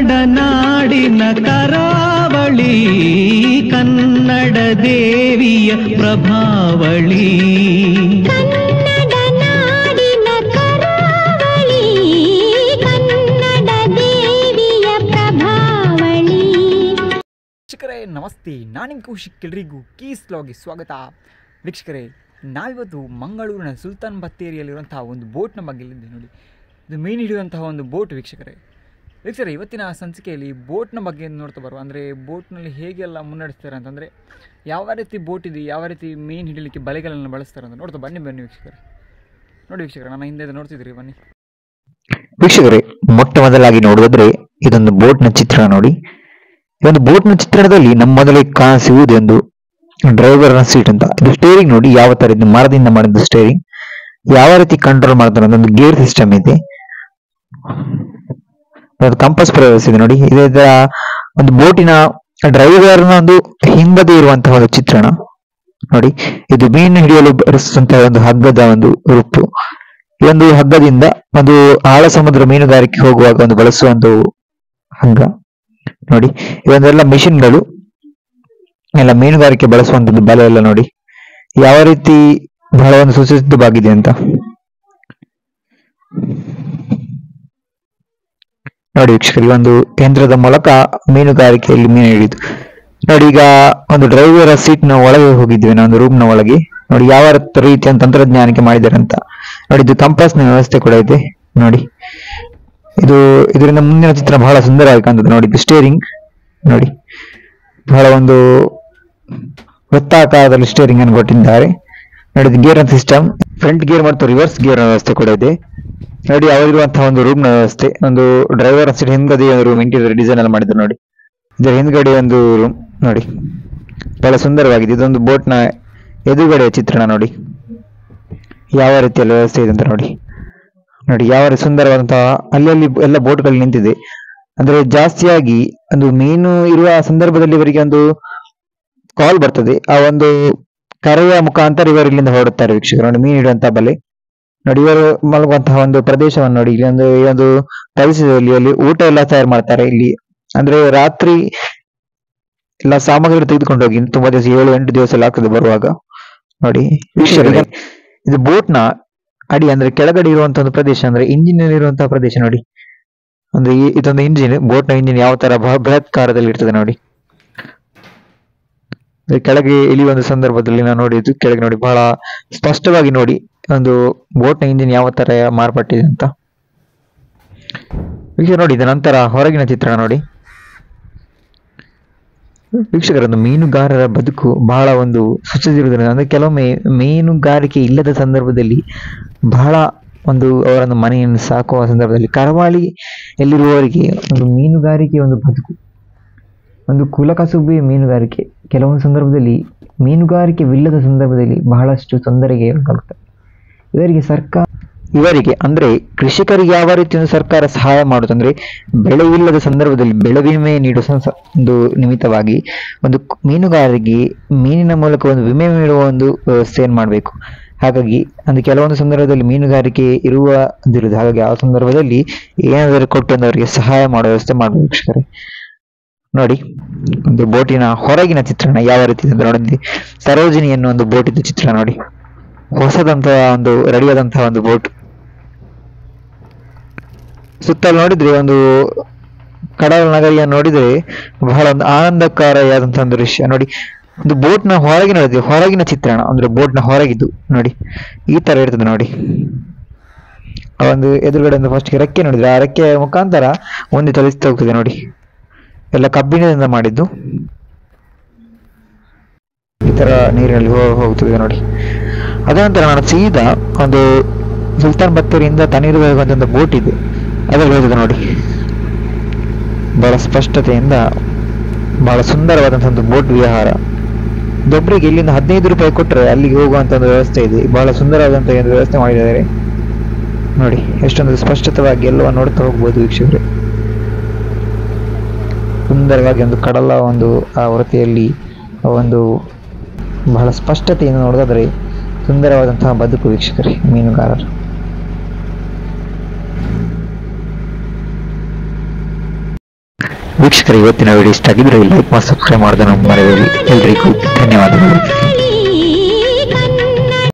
ಕನ್ನಡ ನಾಡಿನ ಕರಾವಳಿ ಕನ್ನಡ ದೇವಿಯ ಪ್ರಭಾವಳಿ ಕನ್ನಡ ನಾಡಿನ ಕರಾವಳಿ ಕನ್ನಡ ದೇವಿಯ ಪ್ರಭಾವಳಿ ವೀಕ್ಷಕರೇ ನಮಸ್ತೆ ನಾನು ನಿಮ್ಮ ಕೌಶಿಕ್ ಎಲ್ರಿಗೂ ಕೀಸ್ ಲಾಗಿ ಸ್ವಾಗತ ವೀಕ್ಷಕರೇ ನಾವಿವತ್ತು ಮಂಗಳೂರಿನ ಸುಲ್ತಾನ್ ಬತ್ತೇರಿಯಲ್ಲಿರುವಂತಹ ಒಂದು ಬೋಟ್ನ ಬಗ್ಗೆ ಇಲ್ಲಿದ್ದೆ ನೋಡಿ ಇದು ಮೀನು ಹಿಡಿಯುವಂತಹ ಒಂದು ಬೋಟ್ ವೀಕ್ಷಕರೇ ವೀಕ್ಷಕರೇ ಇವತ್ತಿನ ಸಂಚಿಕೆಯಲ್ಲಿ ಬೋಟ್ನ ಬಗ್ಗೆ ನೋಡ್ತಾ ಬರುವ ಅಂದರೆ ಬೋಟ್ನಲ್ಲಿ ಹೇಗೆಲ್ಲ ಮುನ್ನಡೆಸ್ತಾರೆ ಅಂತಂದರೆ ಯಾವ ರೀತಿ ಬೋಟ್ ಇದೆ ಯಾವ ರೀತಿ ಮೀನು ಹಿಡಿಲಿಕ್ಕೆ ಬಲೆಗಳನ್ನು ಬಳಸ್ತಾರೆ ಅಂತ ನೋಡ್ತಾ ಬನ್ನಿ ಬನ್ನಿ ವೀಕ್ಷಕರೇ ನೋಡಿ ವೀಕ್ಷಕರೇ ನನ್ನ ಹಿಂದೆ ನೋಡ್ತಿದ್ರಿ ಬನ್ನಿ ವೀಕ್ಷಕರೇ ಮೊಟ್ಟ ಮೊದಲಾಗಿ ನೋಡುವುದ್ರೆ ಇದೊಂದು ಬೋಟ್ನ ಚಿತ್ರ ನೋಡಿ ಈ ಒಂದು ಬೋಟ್ನ ಚಿತ್ರಣದಲ್ಲಿ ನಮ್ಮ ಮೊದಲಿಗೆ ಕಾಣಿಸುವುದೊಂದು ಡ್ರೈವರ್ನ ಸೀಟ್ ಅಂತ ಇದು ಸ್ಟೇರಿಂಗ್ ನೋಡಿ ಯಾವ ತರ ಇದೆ ಮರದಿಂದ ಮಾಡಿದ ಸ್ಟೇರಿಂಗ್ ಯಾವ ರೀತಿ ಕಂಟ್ರೋಲ್ ಮಾಡ್ತಾರೆ ಅಂತ ಒಂದು ಗೇರ್ ಸಿಸ್ಟಮ್ ಇದೆ ಒಂದು ಕಂಪಸ್ ವ್ಯವಸ್ಥೆ ಇದೆ ನೋಡಿ ಇದರ ಒಂದು ಬೋಟಿನ ಡ್ರೈವರ್ನ ಒಂದು ಹಿಂಬದಿ ಇರುವಂತಹ ಒಂದು ಚಿತ್ರಣ ನೋಡಿ ಇದು ಮೀನು ಹಿಡಿಯಲು ಬಳಸುವಂತಹ ಒಂದು ಹಗ್ಗದ ಒಂದು ರೂಪು ಈ ಒಂದು ಹಗ್ಗದಿಂದ ಒಂದು ಆಳ ಸಮುದ್ರ ಮೀನುಗಾರಿಕೆ ಹೋಗುವಾಗ ಒಂದು ಬಳಸುವ ಒಂದು ಹಗ್ಗ ನೋಡಿ ಇವೊಂದೆಲ್ಲ ಮಿಷಿನ್ಗಳು ಎಲ್ಲ ಮೀನುಗಾರಿಕೆ ಬಳಸುವಂತದ್ದು ಬಲೆ ಎಲ್ಲ ನೋಡಿ ಯಾವ ರೀತಿ ಬಹಳ ಒಂದು ಸುಸಜ್ಜಿತವಾಗಿದೆ ಅಂತ ನೋಡಿ ವೀಕ್ಷಕರು ಈ ಒಂದು ಯಂತ್ರದ ಮೂಲಕ ಮೀನುಗಾರಿಕೆಯಲ್ಲಿ ಮೀನು ಹಿಡಿದು ನೋಡಿ ಈಗ ಒಂದು ಡ್ರೈವರ್ ಸೀಟ್ ನ ಒಳಗೆ ಹೋಗಿದ್ವಿ ನಾವು ಒಂದು ರೂಮ್ ನ ಒಳಗೆ ನೋಡಿ ಯಾವ ರೀತಿಯ ತಂತ್ರಜ್ಞಾನಕ್ಕೆ ಮಾಡಿದ್ದಾರೆ ಅಂತ ನೋಡಿ ಇದು ಕಂಪಾಸ್ ನ ವ್ಯವಸ್ಥೆ ಕೂಡ ಇದೆ ನೋಡಿ ಇದು ಇದರಿಂದ ಮುಂದಿನ ಚಿತ್ರ ಬಹಳ ಸುಂದರವಾಗಿ ಕಾಣ್ತದೆ ನೋಡಿ ಇದು ಸ್ಟೇರಿಂಗ್ ನೋಡಿ ಬಹಳ ಒಂದು ವೃತ್ತಾಕಾರದಲ್ಲಿ ಸ್ಟೇರಿಂಗ್ ಅನ್ನು ಕೊಟ್ಟಿದ್ದಾರೆ ನೋಡಿ ಇದು ಗೇರ್ ಸಿಸ್ಟಮ್ ಫ್ರಂಟ್ ಗೇರ್ ಮತ್ತು ರಿವರ್ಸ್ ಗೇರ್ ವ್ಯವಸ್ಥೆ ಕೂಡ ಇದೆ ನೋಡಿ ಅವರಿರುವಂತಹ ಒಂದು ರೂಮ್ ನ ವ್ಯವಸ್ಥೆ ಒಂದು ಡ್ರೈವರ್ ಸೀಟ್ ಹಿಂದ್ಗಡೆ ಒಂದು ರೂಮ್ ಇಂಟೀರಿಯರ್ ಡಿಸೈನ್ ಎಲ್ಲ ಮಾಡಿದ್ದಾರೆ ನೋಡಿ ಇದರ ಹಿಂದ್ಗಡೆ ಒಂದು ರೂಮ್ ನೋಡಿ ಬಹಳ ಸುಂದರವಾಗಿದೆ ಇದೊಂದು ಬೋಟ್ ನ ಎದುರುಗಡೆ ಚಿತ್ರಣ ನೋಡಿ ಯಾವ ರೀತಿಯಲ್ಲಿ ವ್ಯವಸ್ಥೆ ಇದೆ ಅಂತ ನೋಡಿ ನೋಡಿ ಯಾವ ರೀತಿ ಸುಂದರವಾದಂತಹ ಅಲ್ಲಲ್ಲಿ ಎಲ್ಲ ಬೋಟ್ಗಳು ನಿಂತಿದೆ ಅಂದ್ರೆ ಜಾಸ್ತಿಯಾಗಿ ಒಂದು ಮೀನು ಇರುವ ಸಂದರ್ಭದಲ್ಲಿ ಇವರಿಗೆ ಒಂದು ಕಾಲ್ ಬರ್ತದೆ ಆ ಒಂದು ಕರೆಯ ಮುಖಾಂತರ ಇವರು ಇಲ್ಲಿಂದ ಹೊರಡುತ್ತಾರೆ ವೀಕ್ಷಕರು ನೋಡಿ ಮೀನು ಇಡುವಂತಹ ಬಲೆ ನೋಡಿ ಇವರು ಮಲಗುವಂತಹ ಒಂದು ಪ್ರದೇಶವನ್ನು ನೋಡಿ ಇಲ್ಲಿ ಒಂದು ಈ ಒಂದು ಪರಿಸರದಲ್ಲಿ ಅಲ್ಲಿ ಊಟ ಎಲ್ಲ ತಯಾರು ಮಾಡ್ತಾರೆ ಇಲ್ಲಿ ಅಂದ್ರೆ ರಾತ್ರಿ ಎಲ್ಲ ಸಾಮಗ್ರಿ ತೆಗೆದುಕೊಂಡು ಹೋಗಿ ಇನ್ನು ತುಂಬಾ ದಿವಸ ಏಳು ಎಂಟು ದಿವಸ ಎಲ್ಲ ಆಗ್ತದೆ ಬರುವಾಗ ನೋಡಿ ವೀಕ್ಷಕರಿಗೆ ಇದು ಬೋಟ್ ನ ಅಡಿ ಅಂದ್ರೆ ಕೆಳಗಡೆ ಇರುವಂತಹ ಒಂದು ಪ್ರದೇಶ ಅಂದ್ರೆ ಇಂಜಿನ್ ಇರುವಂತಹ ಪ್ರದೇಶ ನೋಡಿ ಅಂದ್ರೆ ಈ ಇದೊಂದು ಇಂಜಿನ್ ಬೋಟ್ ನ ಇಂಜಿನ್ ಯಾವ ತರ ಬಹ- ಬೃಹತ್ಕಾರದಲ್ಲಿ ಇರ್ತದೆ ನೋಡಿ ಇದು ಕೆಳಗೆ ಇಳಿಯುವ ಒಂದು ಸಂದರ್ಭದಲ್ಲಿ ನಾವು ನೋಡಿದ್ದು ಕೆಳಗೆ ನೋಡಿ ಬಹಳ ಸ್ಪಷ್ಟವಾಗಿ ನೋಡಿ ಒಂದು ಬೋಟ್ ನ ಇಂಜಿನ್ ಯಾವ ತರ ಮಾರ್ಪಟ್ಟಿದೆ ಅಂತ ವೀಕ್ಷಕ ನೋಡಿ ಇದರ ನಂತರ ಹೊರಗಿನ ಚಿತ್ರಣ ನೋಡಿ ವೀಕ್ಷಕರೊಂದು ಮೀನುಗಾರರ ಬದುಕು ಬಹಳ ಒಂದು ಸುಸಜ್ಜಿರುವುದರಿಂದ ಅಂದ್ರೆ ಕೆಲವೊಮ್ಮೆ ಮೀನುಗಾರಿಕೆ ಇಲ್ಲದ ಸಂದರ್ಭದಲ್ಲಿ ಬಹಳ ಒಂದು ಅವರನ್ನು ಮನೆಯನ್ನು ಸಾಕುವ ಸಂದರ್ಭದಲ್ಲಿ ಕರಾವಳಿ ಎಲ್ಲಿರುವವರಿಗೆ ಒಂದು ಮೀನುಗಾರಿಕೆ ಒಂದು ಬದುಕು ಒಂದು ಕುಲಕಸುಬೆ ಮೀನುಗಾರಿಕೆ ಕೆಲವೊಂದು ಸಂದರ್ಭದಲ್ಲಿ ಮೀನುಗಾರಿಕೆವಿಲ್ಲದ ಸಂದರ್ಭದಲ್ಲಿ ಬಹಳಷ್ಟು ತೊಂದರೆಗೆ ಒಳಗಾಗುತ್ತದೆ ಇವರಿಗೆ ಸರ್ಕಾರ ಇವರಿಗೆ ಅಂದ್ರೆ ಕೃಷಿಕರಿಗೆ ಯಾವ ರೀತಿ ಒಂದು ಸರ್ಕಾರ ಸಹಾಯ ಮಾಡುತ್ತಂದ್ರೆ ಬೆಳೆ ಇಲ್ಲದ ಸಂದರ್ಭದಲ್ಲಿ ಬೆಳೆ ವಿಮೆ ನೀಡುವ ಸಂಸ- ಒಂದು ನಿಮಿತ್ತವಾಗಿ ಒಂದು ಕ್- ಮೀನುಗಾರರಿಗೆ ಮೀನಿನ ಮೂಲಕ ಒಂದು ವಿಮೆ ನೀಡುವ ಒಂದು ವ್ಯವಸ್ಥೆಯನ್ನು ಮಾಡಬೇಕು ಹಾಗಾಗಿ ಅಂದ್ರೆ ಕೆಲವೊಂದು ಸಂದರ್ಭದಲ್ಲಿ ಮೀನುಗಾರಿಕೆ ಇರುವ ಇರುವುದು ಹಾಗಾಗಿ ಆ ಸಂದರ್ಭದಲ್ಲಿ ಏನಾದರೂ ಕೊಟ್ಟು ಒಂದು ಅವರಿಗೆ ಸಹಾಯ ಮಾಡುವ ವ್ಯವಸ್ಥೆ ಮಾಡಬೇಕು ವೀಕ್ಷಕರೇ ನೋಡಿ ಒಂದು ಬೋಟಿನ ಹೊರಗಿನ ಚಿತ್ರಣ ಯಾವ ರೀತಿ ಇದೆ ಅಂತ ನೋಡಿ ಸರೋಜಿನಿ ಎನ್ನುವ ಒಂದು ಬೋಟ್ ಇದ್ದ ಚಿತ್ರ ನೋಡಿ ಹೊಸದಂತಹ ಒಂದು ರೆಡಿಯಾದಂತಹ ಒಂದು ಬೋಟ್ ಸುತ್ತಲೂ ನೋಡಿದ್ರೆ ಒಂದು ಕಡಲ ನಗರಿಯನ್ನು ನೋಡಿದ್ರೆ ಬಹಳ ಒಂದು ಆನಂದಕಾರಿಯಾದಂತಹ ಒಂದು ದೃಶ್ಯ ನೋಡಿ ಒಂದು ಬೋಟ್ನ ಹೊರಗಿನ ನೋಡಿದ್ರೆ ಹೊರಗಿನ ಚಿತ್ರಣ ಅಂದ್ರೆ ಬೋಟ್ನ ಹೊರಗಿದ್ದು ನೋಡಿ ಈ ತರ ಇರ್ತದೆ ನೋಡಿ ಆ ಒಂದು ಎದುರುಗಡೆ ಒಂದು ಫಸ್ಟ್ ರೆಕ್ಕೆ ನೋಡಿದ್ರೆ ಆ ರೆಕ್ಕೆ ಮುಖಾಂತರ ಮುಂದೆ ಚಲಿಸ್ತಾ ಹೋಗ್ತದೆ ನೋಡಿ ಎಲ್ಲ ಕಬ್ಬಿಣದಿಂದ ಮಾಡಿದ್ದು ಈ ತರ ನೀರಿನಲ್ಲಿ ಹೋ- ಹೋಗ್ತದೆ ನೋಡಿ ಅದ ನಂತರ ನಾನು ಸೀದಾ ಒಂದು ಸುಲ್ತಾನ್ ಬತ್ತೇರಿಯಿಂದ ತಣ್ಣೀರು ಒಂದು ಬೋಟ್ ಇದೆ ಅದರಲ್ಲಿ ಹೋಗಿದೆ ನೋಡಿ ಬಹಳ ಸ್ಪಷ್ಟತೆಯಿಂದ ಬಹಳ ಸುಂದರವಾದಂತಹ ಒಂದು ಬೋಟ್ ವಿಹಾರ ಒಬ್ಬರಿಗೆ ಇಲ್ಲಿಂದ ಹದಿನೈದು ರೂಪಾಯಿ ಕೊಟ್ಟರೆ ಅಲ್ಲಿಗೆ ಹೋಗುವಂತ ಒಂದು ವ್ಯವಸ್ಥೆ ಇದೆ ಬಹಳ ಸುಂದರವಾದಂತಹ ಒಂದು ವ್ಯವಸ್ಥೆ ಮಾಡಿದ್ದಾರೆ ನೋಡಿ ಎಷ್ಟೊಂದು ಸ್ಪಷ್ಟತವಾಗಿ ಎಲ್ಲವನ್ನು ನೋಡ್ತಾ ಹೋಗ್ಬೋದು ವೀಕ್ಷಕರೇ ಸುಂದರವಾಗಿ ಒಂದು ಕಡಲ ಒಂದು ಆ ವೃತ್ತಿಯಲ್ಲಿ ಒಂದು ಬಹಳ ಸ್ಪಷ್ಟತೆಯಿಂದ ನೋಡೋದಾದ್ರೆ ಸುಂದರವಾದಂತಹ ಬದುಕು ವೀಕ್ಷಕರೇ ಮೀನುಗಾರರು ವೀಕ್ಷಕರ ಇವತ್ತಿನ ವಿಡಿಯೋ ಇಷ್ಟ ಆಗಿದ್ರೆ ಲೈಕ್ ಮಾಡಿ ಸಬ್ಸ್ಕ್ರೈಬ್ ಮಾಡೋದನ್ನು ಮರೆಯಬೇಡಿ ಎಲ್ರಿಗೂ ಧನ್ಯವಾದಗಳು